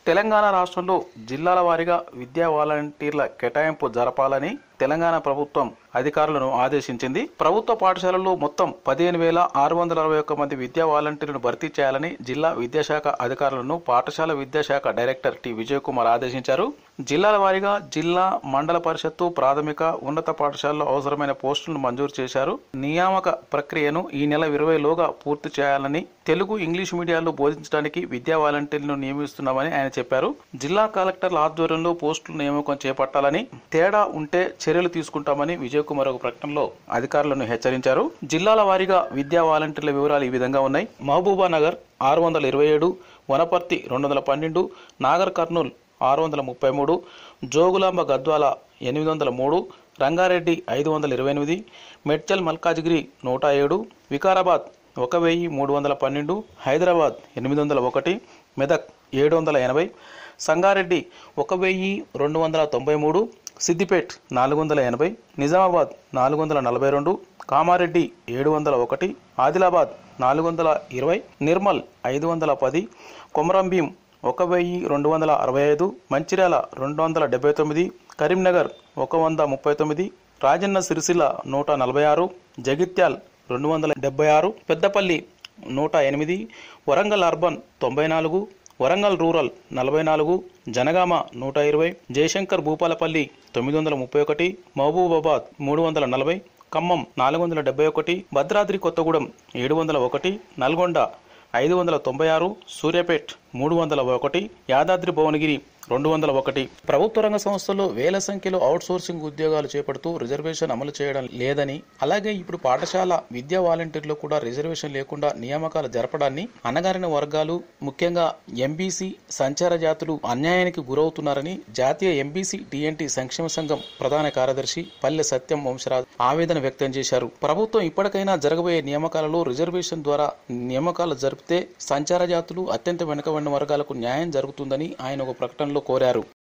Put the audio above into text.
తెలంగాణ రాష్ట్రంలో జిల్లాల వారీగా విద్యా వాలంటీర్ల కేటాయింపు జరపాలని తెలంగాణ ప్రభుత్వం అధికారులను ఆదేశించింది ప్రభుత్వ పాఠశాలల్లో మొత్తం పదిహేను వేల ఆరు వందల అరవై ఒక్క మంది విద్యా వాలంటీర్లను భర్తీ చేయాలని జిల్లా విద్యాశాఖ అధికారులను పాఠశాల విద్యాశాఖ డైరెక్టర్ టి విజయ్ కుమార్ ఆదేశించారు జిల్లాల వారీగా జిల్లా మండల పరిషత్తు ప్రాథమిక ఉన్నత పాఠశాలలో అవసరమైన పోస్టులను మంజూరు చేశారు నియామక ప్రక్రియను ఈ నెల ఇరవైలోగా పూర్తి చేయాలని తెలుగు ఇంగ్లీష్ మీడియాల్లో బోధించడానికి విద్యా వాలంటీర్లను నియమిస్తున్నామని ఆయన చెప్పారు జిల్లా కలెక్టర్ల ఆధ్వర్యంలో పోస్టుల నియామకం చేపట్టాలని తేడా ఉంటే చర్యలు తీసుకుంటామని విజయ్ కుమార్ ఒక ప్రకటనలో అధికారులను హెచ్చరించారు జిల్లాల వారీగా విద్యా వాలంటీర్ల వివరాలు ఈ విధంగా ఉన్నాయి మహబూబా నగర్ ఆరు వందల ఇరవై ఏడు వనపర్తి రెండు వందల పన్నెండు నాగర్ కర్నూల్ ఆరు వందల ముప్పై మూడు జోగులాంబ గద్వాల ఎనిమిది వందల మూడు రంగారెడ్డి ఐదు వందల ఇరవై ఎనిమిది మెడ్చల్ మల్కాజ్గిరి నూట ఏడు వికారాబాద్ ఒక వెయ్యి మూడు వందల పన్నెండు హైదరాబాద్ ఎనిమిది వందల ఒకటి మెదక్ ఏడు వందల ఎనభై సంగారెడ్డి ఒక వెయ్యి రెండు వందల తొంభై మూడు సిద్దిపేట్ నాలుగు వందల ఎనభై నిజామాబాద్ నాలుగు వందల నలభై రెండు కామారెడ్డి ఏడు వందల ఒకటి ఆదిలాబాద్ నాలుగు వందల ఇరవై నిర్మల్ ఐదు వందల పది కొమరంభీం ఒక వెయ్యి రెండు వందల అరవై ఐదు మంచిర్యాల రెండు వందల డెబ్బై తొమ్మిది కరీంనగర్ ఒక వంద ముప్పై తొమ్మిది రాజన్న సిరిసిల్ల నూట నలభై ఆరు జగిత్యాల్ రెండు వందల డెబ్బై ఆరు పెద్దపల్లి నూట ఎనిమిది వరంగల్ అర్బన్ తొంభై నాలుగు వరంగల్ రూరల్ నలభై నాలుగు జనగామ నూట ఇరవై జయశంకర్ భూపాలపల్లి తొమ్మిది వందల ముప్పై ఒకటి మహబూబాబాద్ మూడు వందల నలభై ఖమ్మం నాలుగు వందల డెబ్బై ఒకటి భద్రాద్రి కొత్తగూడెం ఏడు వందల ఒకటి నల్గొండ ఐదు వందల తొంభై ఆరు సూర్యాపేట్ మూడు వందల ఒకటి యాదాద్రి భువనగిరి రెండు వందల ఒకటి ప్రభుత్వ రంగ సంస్థల్లో వేల సంఖ్యలో అవుట్ సోర్సింగ్ ఉద్యోగాలు చేపడుతూ రిజర్వేషన్ అమలు చేయడం లేదని అలాగే ఇప్పుడు పాఠశాల విద్యా వాలంటీర్లు కూడా రిజర్వేషన్ లేకుండా నియామకాలు జరపడాన్ని అణగారిన వర్గాలు ముఖ్యంగా ఎంబీసీ సంచార జాతులు అన్యాయానికి గురవుతున్నారని జాతీయ ఎంబీసీ టీఎన్టీ సంక్షేమ సంఘం ప్రధాన కార్యదర్శి పల్లె సత్యం వంశరాజ్ ఆవేదన వ్యక్తం చేశారు ప్రభుత్వం ఇప్పటికైనా జరగబోయే నియామకాలలో రిజర్వేషన్ ద్వారా నియామకాలు జరిపితే సంచార జాతులు అత్యంత వెనుకబడిన వర్గాలకు న్యాయం జరుగుతుందని ఆయన ఒక ప్రకటనలో కోరారు